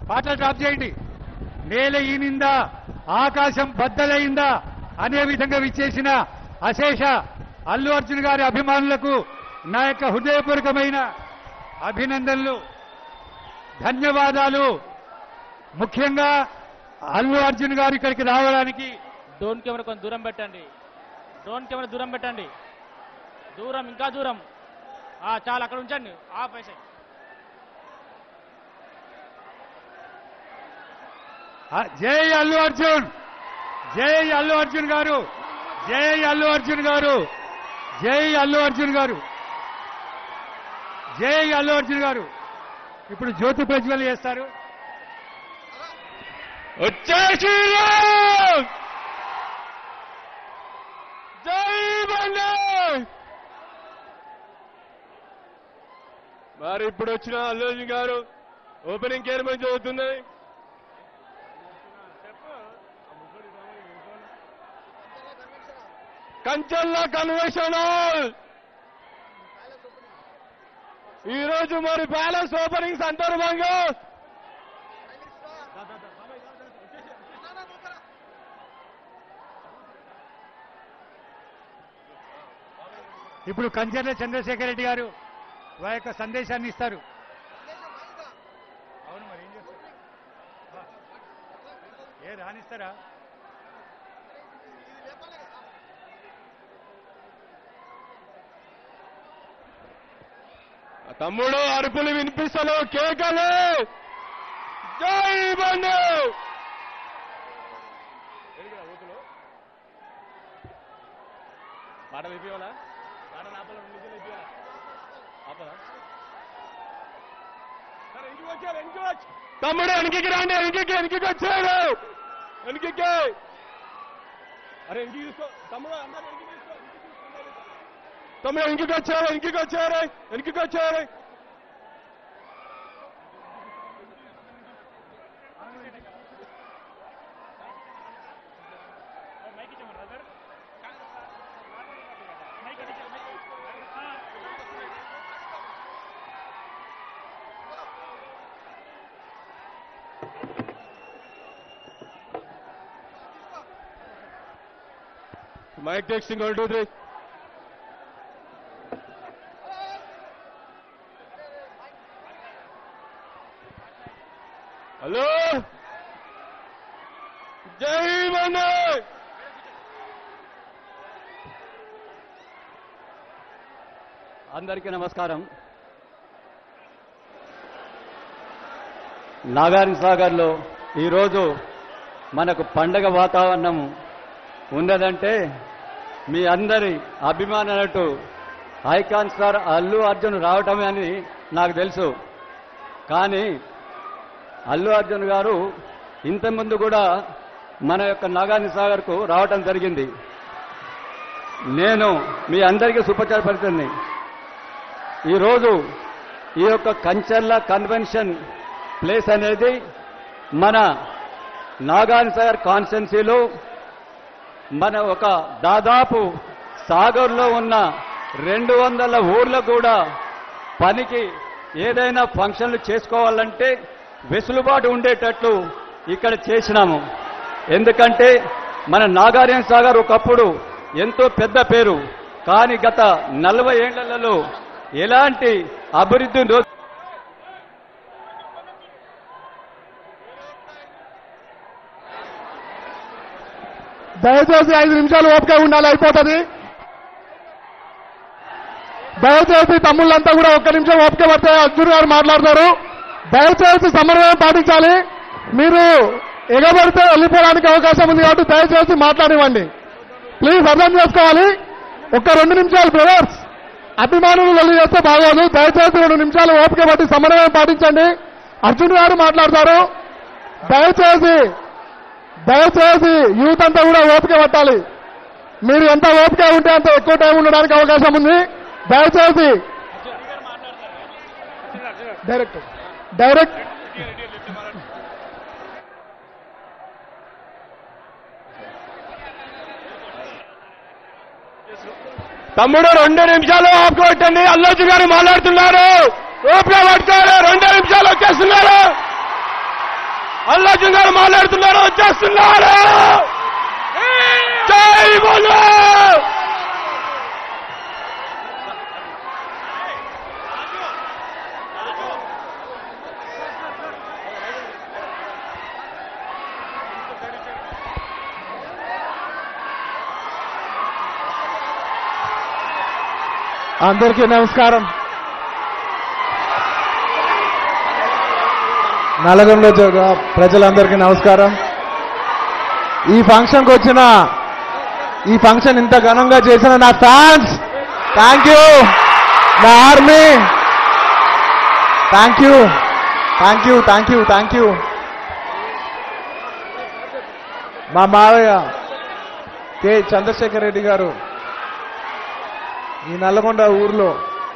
పాటలు డ్రాప్ చేయండి నేల ఈనిందా ఆకాశం బద్దలైందా అనే విధంగా విచ్చేసిన అశేష అల్లు అర్జున్ గారి అభిమానులకు నా యొక్క హృదయపూర్వకమైన అభినందనలు ధన్యవాదాలు ముఖ్యంగా అల్లు అర్జున్ గారు ఇక్కడికి రావడానికి డ్రోన్ కెమెరా కొంచెం దూరం పెట్టండి డ్రోన్ కెమెరా దూరం పెట్టండి దూరం ఇంకా దూరం ఆ, చాలు అక్కడ ఉంచండి ఆ పైసా ఆ, జై అల్లు అర్జున్ జై అల్లు అర్జున్ గారు జై అల్లు అర్జున్ గారు జై అల్లు అర్జున్ గారు జై అల్లు అర్జున్ గారు ఇప్పుడు జ్యోతి ప్రజ్వల్ చేస్తారు వచ్చేసి జై బండి మరి ఇప్పుడు వచ్చిన అల్లు గారు ఓపెనింగ్ కేర్మని చదువుతుంది కంచల్ల కన్వెన్షన్ హాల్ ఈ రోజు మరి ప్యాలెస్ ఓపెనింగ్ సందర్భంగా ఇప్పుడు కంచర్ల చంద్రశేఖర్ రెడ్డి గారు వారి యొక్క సందేశాన్ని ఇస్తారు అవును మరి ఏం చేస్తారు ఏ రాణిస్తారా తమ్ముడు అరుపులు వినిపిస్తలు కేకలు జై బండి పాట విప్పివాలా పాట నాపల రెండు నిమిషాలు విప్పివాలా ఆపరా సరే ఇంటికి వచ్చారు ఇంటికి వచ్చి తమ్ముడు వెనక్కి రండి వెనక్కి వెనక్కి వచ్చాడు వెనక్కి అరే ఇంటికి తీసుకో తమ్ముడు అందరూ వెనక్కి తీసుకో వెనక్కి తీసుకో. తమ్ముడు వెనక్కి వచ్చారు వెనక్కి వచ్చారు వెనక్కి వచ్చారు mic testing one two three hello జై బండి అందరికీ నమస్కారం నాగార్జున సాగర్లో ఈరోజు మనకు పండగ వాతావరణం ఉన్నదంటే మీ అందరి అభిమాన నటు ఐకాన్ స్టార్ అల్లు అర్జున్ రావటమే అని నాకు తెలుసు కానీ అల్లు అర్జున్ గారు ఇంతకుముందు కూడా మన యొక్క నాగార్జున సాగర్కు రావటం జరిగింది నేను మీ అందరికీ సుపచారపడుతుంది ఈరోజు ఈ యొక్క కంచర్ల కన్వెన్షన్ ప్లేస్ అనేది మన నాగాన్ సాగర్ కాన్స్టెన్సీలో మన ఒక దాదాపు సాగర్లో ఉన్న రెండు వందల ఊర్లకు కూడా పనికి ఏదైనా ఫంక్షన్లు చేసుకోవాలంటే వెసులుబాటు ఉండేటట్లు ఇక్కడ చేసినాము ఎందుకంటే మన నాగార్జున సాగర్ ఒకప్పుడు ఎంతో పెద్ద పేరు కానీ గత నలభై ఏళ్లలో ఎలాంటి అభివృద్ధి నో- దయచేసి ఐదు నిమిషాలు ఓపిక ఉండాలి అయిపోతుంది దయచేసి తమ్ముళ్ళంతా కూడా ఒక్క నిమిషం ఓపిక పడితే అర్జున్ గారు మాట్లాడతారు దయచేసి సమన్వయం పాటించాలి మీరు ఎగబడితే వెళ్ళిపోవడానికి అవకాశం ఉంది కాబట్టి దయచేసి మాట్లాడివ్వండి ప్లీజ్ అర్థం చేసుకోవాలి ఒక్క రెండు నిమిషాలు బ్రదర్స్ అభిమానులు వెళ్ళి చేస్తే బాగోదు దయచేసి రెండు నిమిషాలు ఓపిక పట్టి సమన్వయం పాటించండి అర్జున్ గారు మాట్లాడతారు దయచేసి దయచేసి యూత్ అంతా కూడా ఓపిక పట్టాలి మీరు ఎంత ఓపిక ఉంటే అంత ఎక్కువ టైం ఉండడానికి అవకాశం ఉంది దయచేసి డైరెక్ట్ డైరెక్ట్ తమ్ముడు రెండు నిమిషాలు ఆపుకోవట్టండి అల్లోజు గారు మాట్లాడుతున్నారు ఓపిక పడతారు రెండు నిమిషాలు వచ్చేస్తున్నారు అల్లార్జున్ గారు మాట్లాడుతున్నారు వచ్చేస్తున్నారు జై బోలో అందరికీ నమస్కారం నల్గొండ జిల్లా ప్రజలందరికీ నమస్కారం ఈ ఫంక్షన్కి వచ్చిన ఈ ఫంక్షన్ ఇంత ఘనంగా చేసిన నా ఫ్యాన్స్ థ్యాంక్ యూ నా army thank you thank you thank you thank you మా మావయ్య కె చంద్రశేఖర్ రెడ్డి గారు ఈ నల్లగొండ ఊర్లో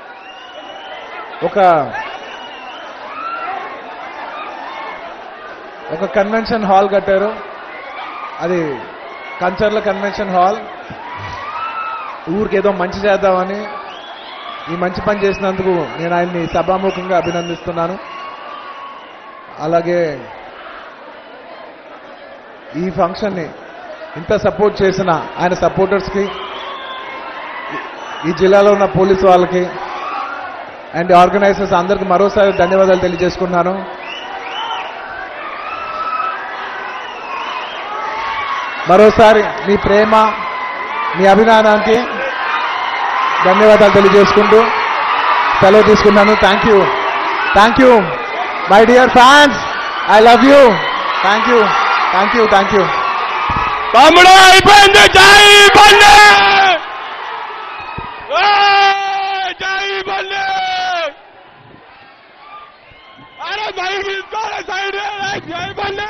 ఒక ఒక కన్వెన్షన్ హాల్ కట్టారు అది కంచర్ల కన్వెన్షన్ హాల్ ఊరికి ఏదో మంచి చేద్దామని ఈ మంచి పని చేసినందుకు నేను ఆయన్ని సభాముఖంగా అభినందిస్తున్నాను అలాగే ఈ ఫంక్షన్ని ఇంత సపోర్ట్ చేసిన ఆయన సపోర్టర్స్కి ఈ జిల్లాలో ఉన్న పోలీసు వాళ్ళకి అండ్ ఆర్గనైజర్స్ అందరికి మరోసారి ధన్యవాదాలు తెలియజేసుకున్నాను మరోసారి మీ ప్రేమ మీ అభిమానానికి ధన్యవాదాలు తెలియజేసుకుంటూ సెలవు తీసుకున్నాను thank you thank you my dear fans I love you thank you thank you thank you తమ్ముడు అయిపోయింది జై బండి జై బండి అరే బైక్ తీసుకోవాలి సైడ్ జై బండి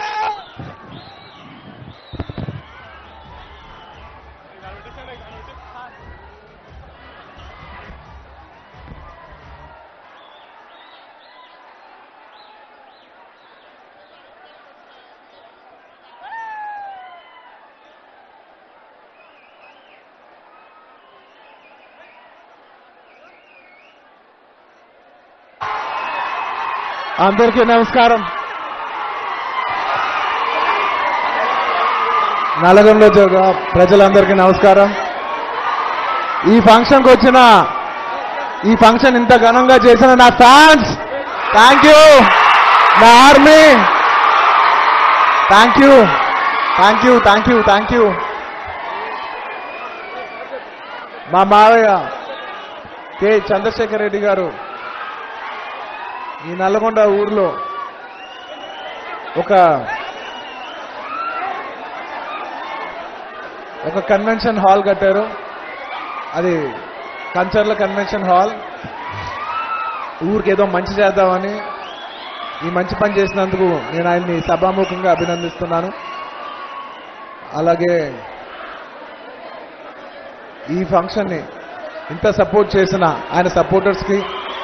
అందరికీ నమస్కారం నల్గొండ జిల్లా ప్రజలందరికీ నమస్కారం ఈ ఫంక్షన్కి వచ్చిన ఈ ఫంక్షన్ ఇంత ఘనంగా చేసిన నా ఫ్యాన్స్ థ్యాంక్ యూ నా army thank you thank you thank you thank you మా మావయ్య కె చంద్రశేఖర్ రెడ్డి గారు ఈ నల్లగొండ ఊర్లో ఒక ఒక కన్వెన్షన్ హాల్ కట్టారు అది కంచర్ల కన్వెన్షన్ హాల్ ఊరికి ఏదో మంచి చేద్దామని ఈ మంచి పని చేసినందుకు నేను ఆయన్ని సభాముఖంగా అభినందిస్తున్నాను అలాగే ఈ ఫంక్షన్ని ఇంత సపోర్ట్ చేసిన ఆయన సపోర్టర్స్కి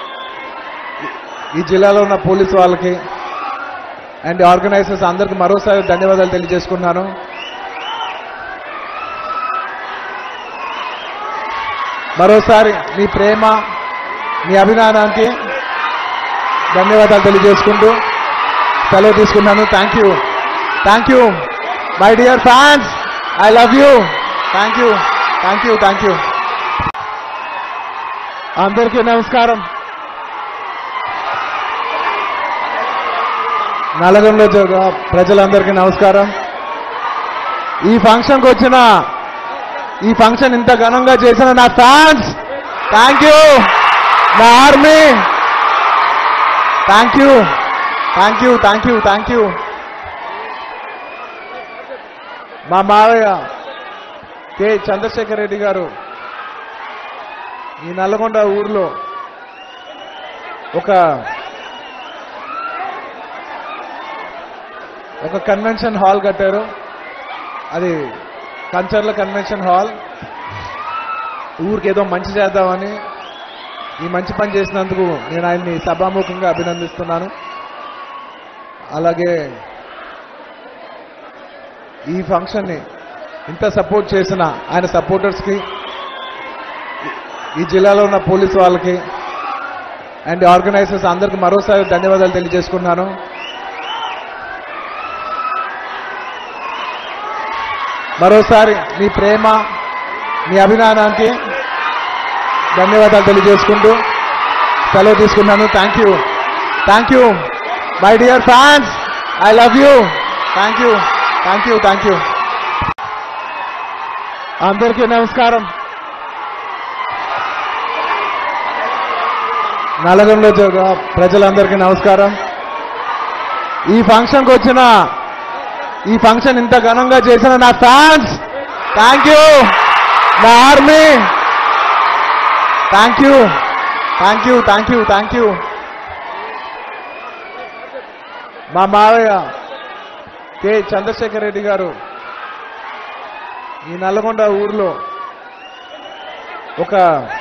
ఈ జిల్లాలో ఉన్న పోలీసు వాళ్ళకి అండ్ ఆర్గనైజర్స్ అందరికి మరోసారి ధన్యవాదాలు తెలియజేసుకున్నాను మరోసారి మీ ప్రేమ మీ అభిమానానికి ధన్యవాదాలు తెలియజేసుకుంటూ సెలవు తీసుకున్నాను thank you thank you my dear fans I love you thank you thank you thank you అందరికీ నమస్కారం నల్గొండ జిల్లా ప్రజలందరికీ నమస్కారం ఈ ఫంక్షన్కి వచ్చిన ఈ ఫంక్షన్ ఇంత ఘనంగా చేసిన నా ఫ్యాన్స్ థ్యాంక్ యూ నా army thank you thank you thank you thank you మా మావయ్య కె చంద్రశేఖర్ రెడ్డి గారు ఈ నల్లగొండ ఊర్లో ఒక ఒక కన్వెన్షన్ హాల్ కట్టారు అది కంచర్ల కన్వెన్షన్ హాల్ ఊరికి ఏదో మంచి చేద్దామని ఈ మంచి పని చేసినందుకు నేను ఆయన్ని సభాముఖంగా అభినందిస్తున్నాను అలాగే ఈ ఫంక్షన్ని ఇంత సపోర్ట్ చేసిన ఆయన సపోర్టర్స్కి ఈ జిల్లాలో ఉన్న పోలీసు వాళ్ళకి అండ్ ఆర్గనైజర్స్ అందరికి మరోసారి ధన్యవాదాలు తెలియజేసుకున్నాను మరోసారి మీ ప్రేమ మీ అభిమానానికి ధన్యవాదాలు తెలియజేసుకుంటూ సెలవు తీసుకున్నాను thank you thank you my dear fans I love you thank you thank you thank you అందరికీ నమస్కారం నల్గొండలో జరుగు ప్రజలందరికీ నమస్కారం ఈ ఫంక్షన్కి వచ్చిన ఈ ఫంక్షన్ ఇంత ఘనంగా చేసిన నా ఫ్యాన్స్ థ్యాంక్ యూ నా army thank you thank you thank you thank you మా మావయ్య కె చంద్రశేఖర్ రెడ్డి గారు ఈ నల్గొండ ఊర్లో ఒక